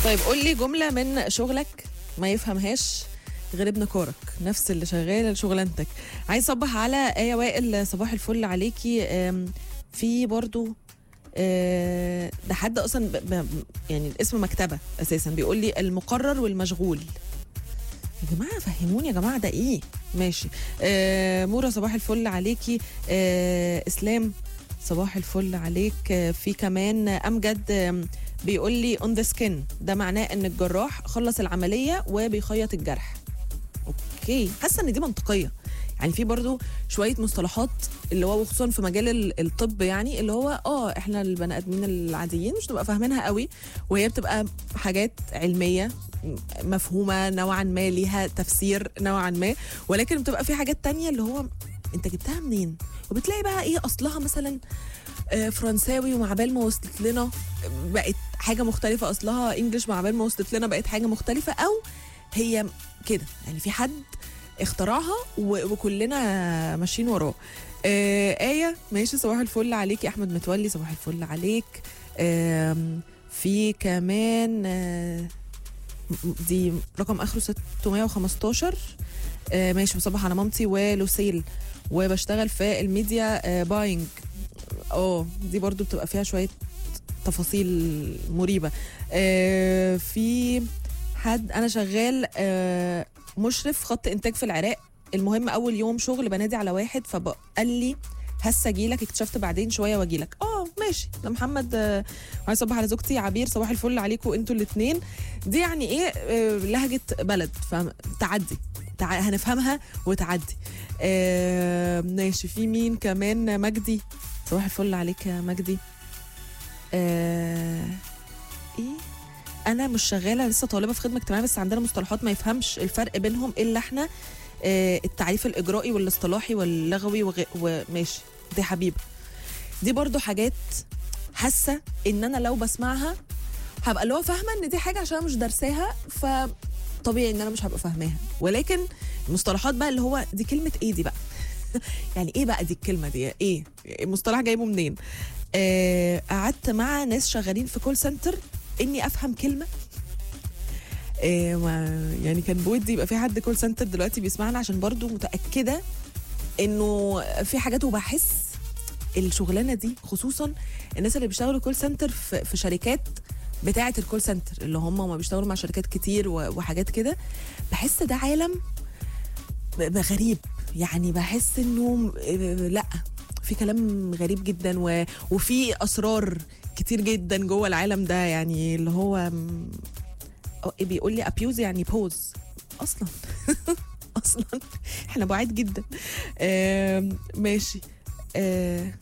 طيب قول لي جمله من شغلك ما يفهمهاش غير ابن كارك نفس اللي شغال شغلانتك عايز صبح على ايه وائل صباح الفل عليكي أم، في برضو آه، ده حد اصلا ب... ب... يعني الاسم مكتبه اساسا بيقول لي المقرر والمشغول يا جماعه فهموني يا جماعه ده ايه ماشي آه مورا صباح الفل عليكي آه اسلام صباح الفل عليك آه في كمان امجد آم، بيقول لي اون ذا سكين ده معناه ان الجراح خلص العمليه وبيخيط الجرح اوكي حاسه ان دي منطقيه يعني في برضو شويه مصطلحات اللي هو وخصوصا في مجال ال- الطب يعني اللي هو اه احنا البني ادمين العاديين مش نبقى فاهمينها قوي وهي بتبقى حاجات علميه م- مفهومه نوعا ما ليها تفسير نوعا ما ولكن بتبقى في حاجات تانية اللي هو انت جبتها منين وبتلاقي بقى ايه اصلها مثلا آه، فرنساوي ومع بال ما وصلت لنا بقت حاجه مختلفه اصلها انجلش مع بال ما وصلت لنا بقت حاجه مختلفه او هي كده يعني في حد اخترعها و- وكلنا ماشيين وراه آه آية ماشي صباح الفل عليك يا أحمد متولي صباح الفل عليك آم، في كمان آه، م- دي رقم آخره 615 آه ماشي بصبح على مامتي ولوسيل وبشتغل في الميديا آه باينج اه دي برضو بتبقى فيها شوية تفاصيل مريبة آه في حد انا شغال آه مشرف خط انتاج في العراق المهم اول يوم شغل بنادي على واحد فقال لي هسه اجيلك اكتشفت بعدين شويه واجيلك اه ماشي ده محمد آه، عايز صباح على زوجتي عبير صباح الفل عليكم انتوا الاثنين دي يعني ايه آه، لهجه بلد فتعدي تع... هنفهمها وتعدي آه ماشي في مين كمان مجدي صباح الفل عليك يا مجدي آه ايه انا مش شغاله لسه طالبه في خدمه اجتماعيه بس عندنا مصطلحات ما يفهمش الفرق بينهم الا احنا آه التعريف الاجرائي والاصطلاحي واللغوي وغ... وماشي دي حبيبه دي برضو حاجات حاسه ان انا لو بسمعها هبقى اللي هو فاهمه ان دي حاجه عشان انا مش دارساها فطبيعي ان انا مش هبقى فاهماها ولكن المصطلحات بقى اللي هو دي كلمه ايه دي بقى يعني ايه بقى دي الكلمه دي ايه المصطلح جايبه منين آه، قعدت مع ناس شغالين في كول سنتر اني افهم كلمه آه، ما- يعني كان بودي يبقى في حد كول سنتر دلوقتي بيسمعنا عشان برضو متاكده انه في حاجات وبحس الشغلانه دي خصوصا الناس اللي بيشتغلوا كول سنتر في, في شركات بتاعه الكول سنتر اللي هم ما بيشتغلوا مع شركات كتير و- وحاجات كده بحس ده عالم ب- ب- غريب يعني بحس انه آه، لا في كلام غريب جدا و... وفي اسرار كتير جدا جوه العالم ده يعني اللي هو م- أو إيه بيقول لي ابيوز يعني بوز اصلا اصلا احنا بعيد جدا آم، ماشي آه،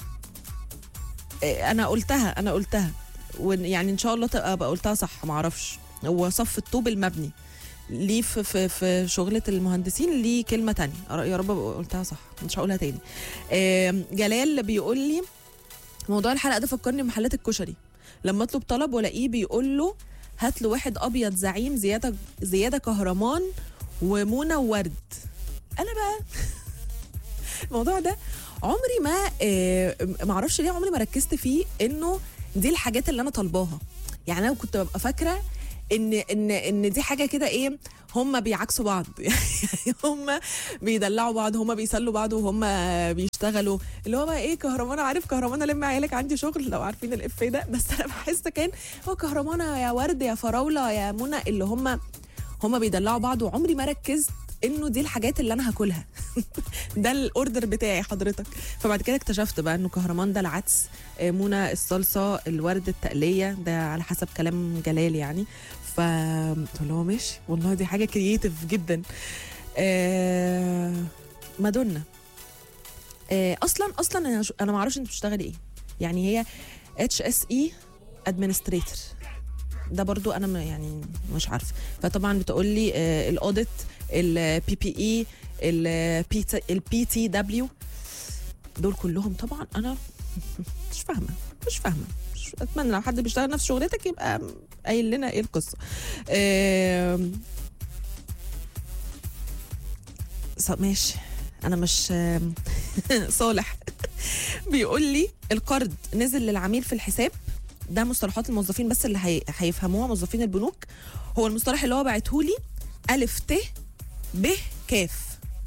آه، انا قلتها انا قلتها ويعني ان شاء الله تبقى بقى قلتها صح ما اعرفش هو صف الطوب المبني ليه في, في, في شغلة المهندسين ليه كلمة تانية يا رب أبقى قلتها صح مش هقولها تاني آم، جلال بيقول لي موضوع الحلقة ده فكرني بمحلات الكشري لما اطلب طلب والاقيه بيقول له هات له واحد ابيض زعيم زياده زياده كهرمان ومنى وورد انا بقى الموضوع ده عمري ما آه، ما اعرفش ليه عمري ما ركزت فيه انه دي الحاجات اللي انا طالباها يعني انا كنت ببقى فاكره ان ان ان دي حاجه كده ايه هم بيعكسوا بعض يعني هم بيدلعوا بعض هم بيسلوا بعض وهم بيشتغلوا اللي هو بقى ايه كهرمانه عارف كهرمانه لم عيالك عندي شغل لو عارفين الافيه ده بس انا بحس كان هو كهرمانه يا ورد يا فراوله يا منى اللي هم هم بيدلعوا بعض وعمري ما ركزت انه دي الحاجات اللي انا هاكلها ده الاوردر بتاعي حضرتك فبعد كده اكتشفت بقى انه كهرمان ده العدس آه، منى الصلصه الورد التقليه ده على حسب كلام جلال يعني ف اللي هو ماشي والله دي حاجه كرييتيف جدا آه... مادونا آه... اصلا اصلا انا ش- انا ما اعرفش انت بتشتغلي ايه يعني هي اتش اس اي ادمنستريتور ده برضو انا م- يعني مش عارفه فطبعا بتقول لي آه الاوديت البي بي اي البي تي دبليو دول كلهم طبعا انا مش فاهمه مش فاهمه مش اتمنى لو حد بيشتغل نفس شغلتك يبقى قايل لنا ايه القصه آم، ص- ماشي انا مش آم، صالح بيقول لي القرض نزل للعميل في الحساب ده مصطلحات الموظفين بس اللي هي... هيفهموها موظفين البنوك هو المصطلح اللي هو بعته لي الف ت ب كاف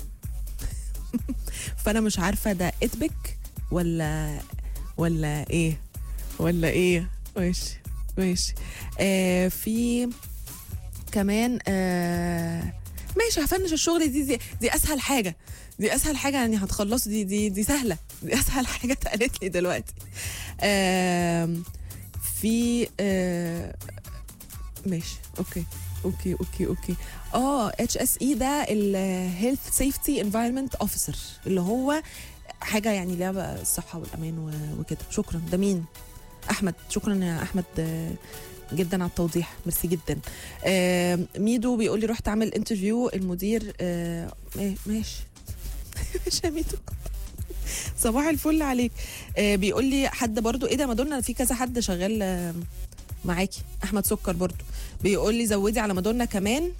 فانا مش عارفه ده اتبك ولا ولا ايه ولا ايه ماشي ماشي آه في كمان آه ماشي هفنش الشغل دي دي, دي اسهل حاجه دي اسهل حاجه يعني هتخلصوا دي دي دي سهله دي اسهل حاجه اتقالت لي دلوقتي آم، في آه ماشي اوكي اوكي اوكي اوكي اه اتش اس اي ده الهيلث سيفتي انفايرمنت اوفيسر اللي هو حاجه يعني ليها بقى الصحه والامان و- وكده شكرا ده مين احمد شكرا يا احمد آه، جدا على التوضيح ميرسي جدا آه ميدو بيقول لي رحت اعمل انترفيو المدير آه ما- ماشي ماشي يا ميدو صباح الفل عليك آه بيقول لي حد برضو ايه ده مادونا في كذا حد شغال آه معاكي احمد سكر برضو بيقول لي زودي على مادونا كمان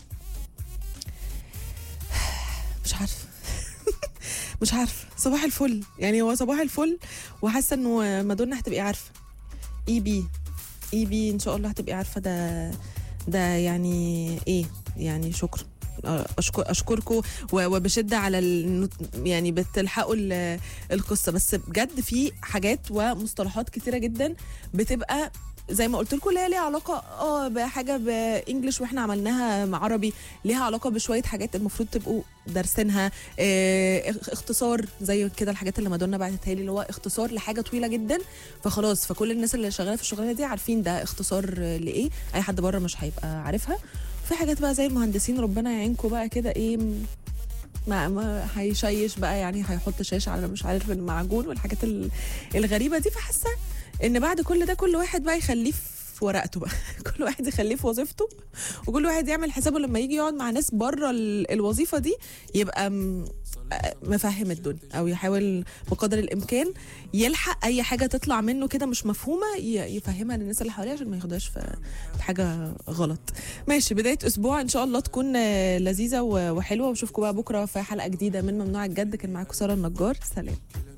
مش عارفه مش عارفه صباح الفل يعني هو صباح الفل وحاسه انه مادونا هتبقي عارفه اي بي اي بي ان شاء الله هتبقي عارفه ده ده يعني ايه يعني شكرا اشكر اشكركم وبشده على ال... يعني بتلحقوا ال- القصه بس بجد في حاجات ومصطلحات كتيره جدا بتبقى زي ما قلت لكم ليها ليها علاقه اه بحاجه بانجلش واحنا عملناها مع عربي ليها علاقه بشويه حاجات المفروض تبقوا دارسينها اه اخ- اختصار زي كده الحاجات اللي مادونا بعتتها لي اللي هو اختصار لحاجه طويله جدا فخلاص فكل الناس اللي شغاله في الشغلانه دي عارفين ده اختصار آه، لايه اي حد بره مش هيبقى عارفها في حاجات بقى زي المهندسين ربنا يعينكم بقى كده ايه م- ما ما هيشيش بقى يعني هيحط شاشه على مش عارف المعجون والحاجات ال- الغريبه دي فحاسه ان بعد كل ده كل واحد بقى يخليه في ورقته بقى كل واحد يخليه في وظيفته وكل واحد يعمل حسابه لما يجي يقعد مع ناس بره ال- الوظيفه دي يبقى م- آه، مفهم الدنيا او يحاول بقدر الامكان يلحق اي حاجه تطلع منه كده مش مفهومه ي- يفهمها للناس اللي حواليه عشان ما ياخدهاش في في حاجه غلط ماشي بدايه اسبوع ان شاء الله تكون آه، لذيذه و- وحلوه واشوفكم بقى بكره في حلقه جديده من ممنوع الجد كان معاكم ساره النجار سلام